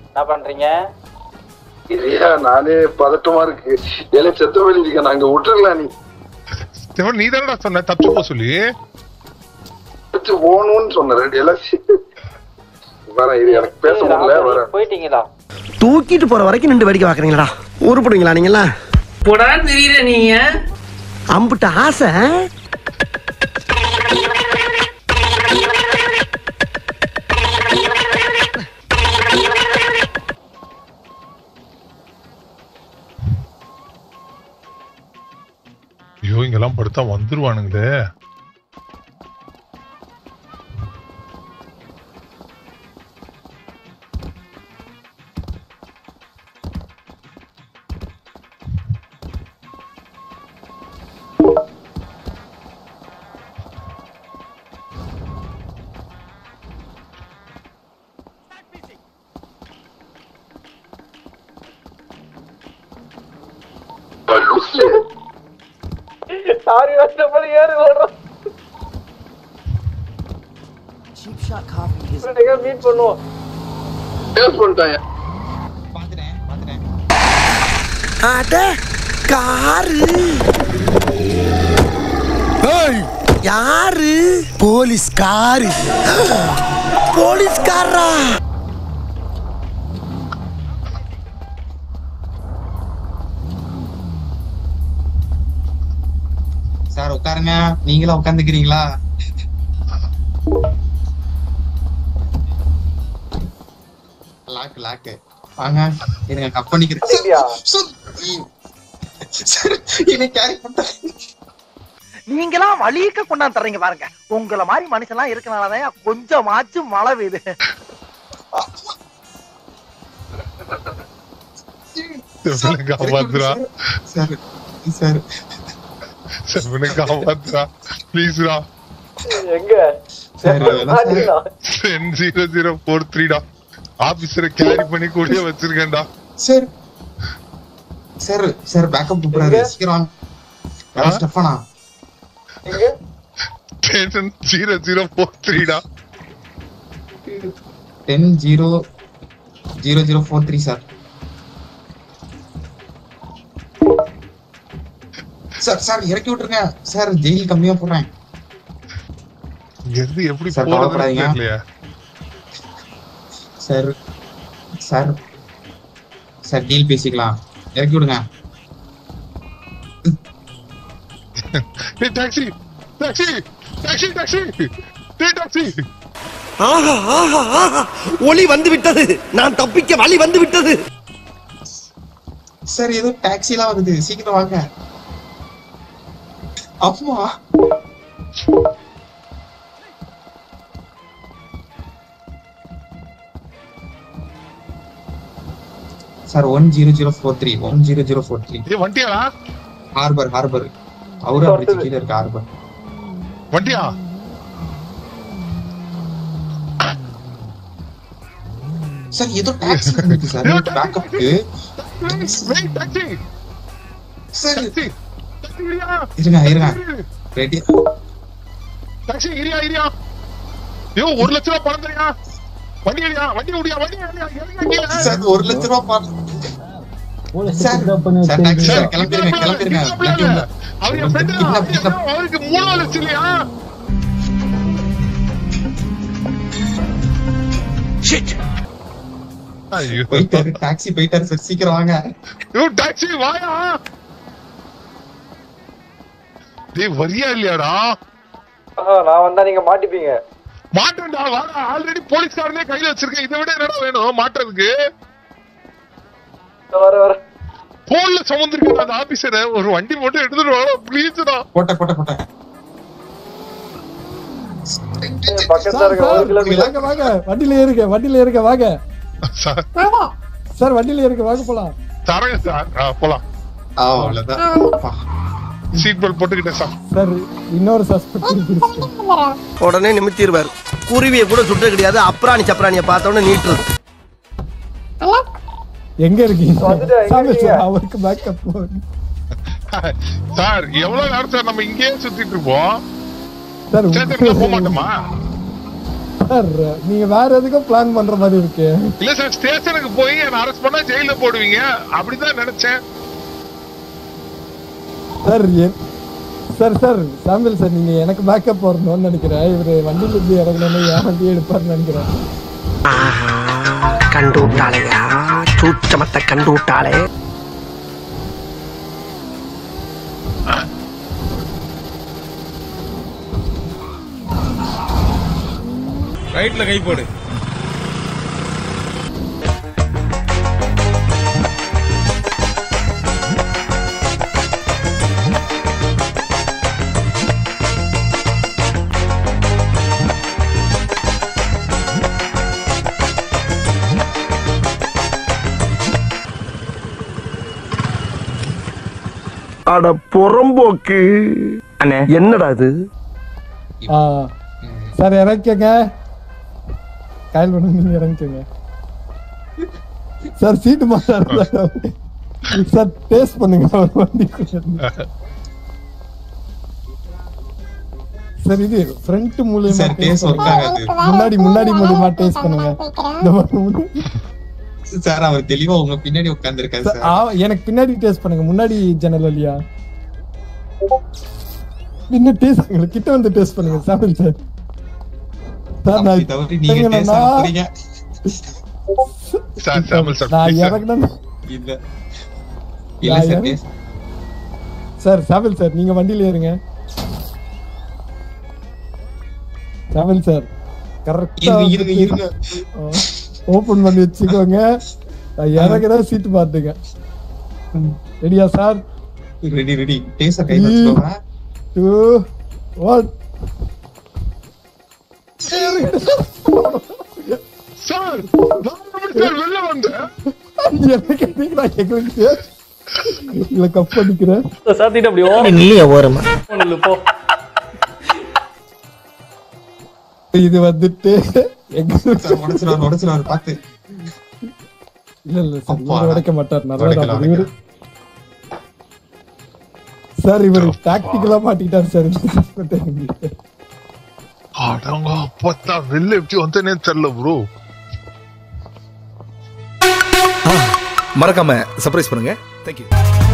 என்ன பண்றீங்க இல்லையா நானே பதட்டமா இருக்கு ஏலே செத்த வழி இருக்க நாங்க விட்டுறலாம் நீ ஸ்டெஃபன் நீ தானடா சொன்ன தப்பிச்சு போ சொல்லி வச்சு போகணும்னு சொன்ன எல்லாம் வரேன் இது எனக்கு பேச முடியல வரேன் போயிட்டீங்களா தூக்கிட்டு போற வரைக்கும் நின்று வேடிக்கை பாக்குறீங்களா உருப்படுவீங்களா நீங்களா போடா தெரியல நீங்க அம்புட்ட ஆசை ஐயோ இங்கெல்லாம் படுத்தா வந்துருவானுங்களே லூசு. சாரி கஷ்டப்படி ஏறி ஓடுறோம் மீட் பண்ணுவோம் Yes பண்ணிட்டாங்க. அட காரு ஏய், யாரு போலீஸ் காரு போலீஸ் காரா சார் உட்காருங்க நீங்களா உட்காந்துக்கிறீங்களா லாக்கு லாக்கு வாங்க இருங்க கப் இல்லையா? பண்ணிக்கிறேன் சார் என்னை கேரி பண்ணிட்டேன் நீங்களா வலிக்க கொண்டாந்து தர்றீங்க பாருங்க உங்கள மாதிரி மனுஷன்லாம் இருக்கனாலதான் கொஞ்சமாச்சும் மழை பெய்யுது ஸ்டெஃபனை காப்பாத்துறா சார் சார் ஸ்டெஃபனை காப்பாத்துறா ப்ளீஸ்டா எங்க சார் மாட்டீங்களா? டென் ஜீரோ ஜீரோ ஃபோர் த்ரீடா ஆபீசரை கேரி பண்ணி கூடிய வச்சிருக்கேன்டா சார் சார் சார் பேக்கப் கூப்பிடுறாரு சீக்கிரம் வாங்க. யாரோ ஆ? ஸ்டெஃபனா எங்க டென் ஜீரோ ஜீரோ ஃபோர் த்ரீடா ten zero zero zero four three sir sir sir இறக்கி விட்டுருங்க சார் ஜெயில் கம்மியா போடுறேன் இங்க இருந்து எப்படி சார், போறதுன்னு கவலைப்படாதீங்க. தெரியலையா சார் சார் சார் டீல் பேசிக்கலாம் இறக்கி விடுங்க ஏய் டாக்ஸி டாக்ஸி டாக்ஸி டாக்ஸி டேய் டாக்ஸி ஆஹா ஆஹா ஆஹா ஒளி வந்து விட்டது நான் தப்பிக்க வழி வந்து விட்டது சார் ஏதோ டாக்ஸி எல்லாம் வருது சீக்கிரம் வாங்க அம்மா sir one zero zero four three one zero zero four three ஏய் வண்டியாடா ஹார்பர் ஹார்பர் அவரும் அப்படி கீழே இருக்கு ஹார்பர் வண்டியா சார் ஏதோ டாக்ஸி வந்துருக்கு சார் பேக்கப்க்கு wait taxi sir taxi taxi இரியா இருங்க இருங்க ரெடி டாக்ஸி இரியா இரியா ஐயோ ஒரு லட்ச ரூபா பணம் தரியா வண்டி அடியா வண்டி ஓடியா வண்டி அடியா இறங்க கீழே சார் ஒரு லட்ச ரூபா பா- சார் சார் டாக்ஸி சார் கிளம்பிருங்க கிளம்பிருங்க வண்டி உள்ள. அவர் என் friend kidnap, தான். kidnap. அவருக்கு மூணாவது லட்சம் இல்லையா ஐயோ போயிட்டாரு டாக்ஸி போயிட்டாரு சார் சீக்கிரம் வாங்க ஐயோ டாக்ஸி வாயா டேய் வரியா இல்லையாடா ஆஹா, நான் வந்தா நீங்க மாட்டிப்பீங்க மாட்டேன்டா வாடா ஆல்ரெடி போலீஸ்காரனே கையில வச்சிருக்கேன் இதை விட என்னடா வேணும் மாட்டுறதுக்கு வர வர போன்ல சுமந்திருக்க அந்த ஆபீசரை ஒரு வண்டி மட்டும் எடுத்துட்டு வாடா ப்ளீஸ்டா போட்ட போட்ட போட்ட பக்கத்துல இருக்க ஒரு கிலோமீட்டர் வாங்க வாங்க வண்டியில ஏறுங்க வண்டியில ஏறுங்க வாங்க சார் சார் வண்டியில ஏறுங்க வாங்க போலாம் தரங்க சார் ஆ, போலாம் அவ்வளவுதான் அப்பா. சீட் பெல்ட் போட்டுக்கிட்டேன் சார் சார் இன்னொரு சஸ்பெக்ட் உடனே நிமித்திடுவார் குருவியை கூட சுட்டு கிடையாது அப்ராணி சப்ராணியை பார்த்த உடனே நீட்டுறது எங்க இருக்கீங்க வந்துட்டேன், எங்க சாமி, இருக்கீங்க? அவருக்கு பேக்கப் சார் எவ்வளவு நேரம் சார் நம்ம இங்கேயே சுத்திட்டு இருப்போம் சார் ஸ்டேஷனுக்கு போக மாட்டோமா சார் நீங்க வேற எதுக்கும் பிளான் பண்ற மாதிரி இருக்கு இல்ல சார் ஸ்டேஷனுக்கு போய் என்ன அரெஸ்ட் பண்ணா ஜெயில போடுவீங்க அப்படிதான் நினைச்சேன் சார் என்- சார் சார் சாம்பிள் சார் நீங்க எனக்கு பேக்கப் வரணும்னு நினைக்கிறேன் இவரு வண்டியில இருந்து இறங்கணும்னு என் வண்டியை எடுப்பாருன்னு நினைக்கிறேன் கண்டு விட்டாளையா சூச்சமத்தை கண்டு விட்டாளே ரைட்ல கை போடு அட புறம்போக்கு அண்ணே என்னடா இது ஆ, சார் இறக்கிங்க காயல் பண்ணி நீங்க இறங்கிக்கோங்க சார் சீட்டு மாத்தாரு சார் டேஸ்ட் பண்ணுங்க அவர் வண்டிக்குள்ள இருந்து. சார் இது ஃப்ரண்ட் மூலியமா சார் டேஸ்ட் ஒர்க் ஆகாது முன்னாடி முன்னாடி மூலியமா டேஸ்ட் பண்ணுங்க இந்த மாதிரி முன்னாடி- சார் அவர் தெளிவா உங்க பின்னாடி உட்கார்ந்திருக்காரு சார், சார் ஆ, எனக்கு பின்னாடி டேஸ்ட் பண்ணுங்க முன்னாடி ஜன்னல் வழியா பின்ன டேஸ்ட் பண்ணுங்க கிட்ட வந்து டேஸ்ட் பண்ணுங்க சாப்பிடு சார் சார் நான் அப்படி தவறி நீங்க டேஸ்ட் நான் போறீங்க சார் சாம்பிள் சார் நான் please, sir. இல்ல இறங்கினேன் இல்ல நான் சார் இறங்க- டேஸ்ட் சார் சாபில் சார் நீங்க வண்டியில ஏறுங்க சாபில் சார் கரெக்டா இருங்க இருங்க இருங்க ஓபன் பண்ணி வச்சுக்கோங்க நான் இறங்குறேன் சீட்டு பார்த்துங்க ரெடியா சார் ரெடி ரெடி டேஸ்ட் கை வச்சுக்கோங்க டூ ஒன் சார் நான் எப்படி சார் வெளில வந்தேன் எனக்கு நீங்க நான் எங்களுக்கு இல்ல கப் பண்ணிக்கிறேன் சாத்திட்டு அப்படி ஓ இல்லையா ஓரமா நில்லு, போ இது வந்துட்டு எங்களுக்கு சார் உடச்சிருவாரு உடச்சிருவாரு பாத்து இல்ல இல்ல சார் அப்பா. இவரு உடைக்க மாட்டார் நல்லா உடைக்கலாம், இவரு சார் இவர் டாக்டிக்கலா மாட்டிக்கிட்டார் சார் அடங்க அப்பத்தான் வெளில எப்படி வந்தேனே தெரியல ப்ரோ மறக்காம சர்ப்ரைஸ் பண்ணுங்க தேங்க்யூ